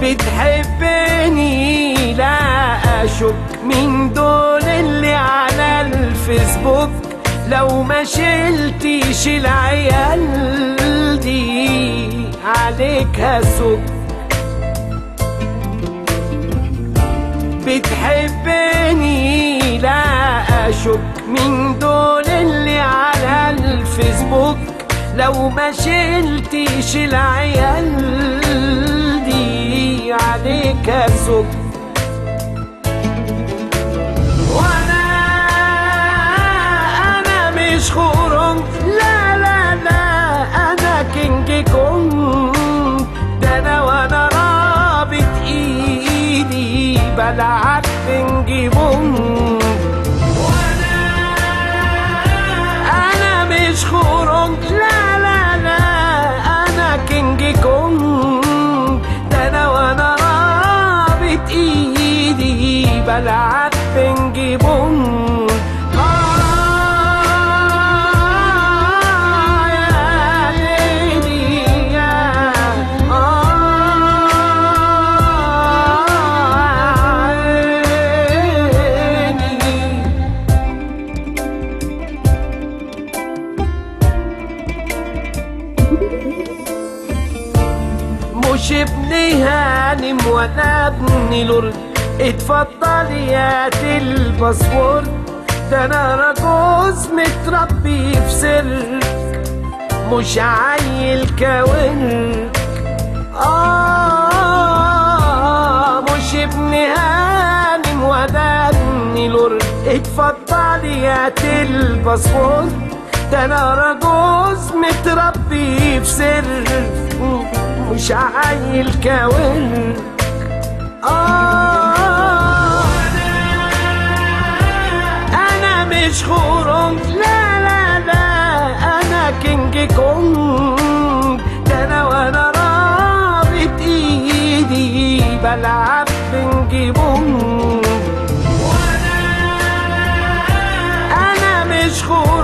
بتحبني لا اشك من دول اللي على الفيسبوك لو ما شلتيش العيال دي عليك هسك بتحبني لا اشك من دول اللي على الفيسبوك لو ما شلتيش العيال دي عليك اسك وانا انا مش خورم لا لا لا انا كينج كونج ده انا وانا رابط ايدي بلعب بنج بونج وانا انا مش خورم لا لا لا انا كينج كونج ده انا وانا رابط ايدي بلعب بنج بونج آه يا ليلي يا آه عيني مش ابن هانم ولا ابن لورد اتفضل يا الباسبورت ده انا راجوز متربي في سرك مش عيل كاورك آه مش ابن هانم ولا ابن لورد اتفضل يا الباسبورت ده انا راجوز متربي في سرك مش عيل كاورك آه أنا مش خورم لا لا لا أنا كينج كونج ده أنا وأنا رابط إيدي بلعب بنج بونج وأنا أنا مش خورم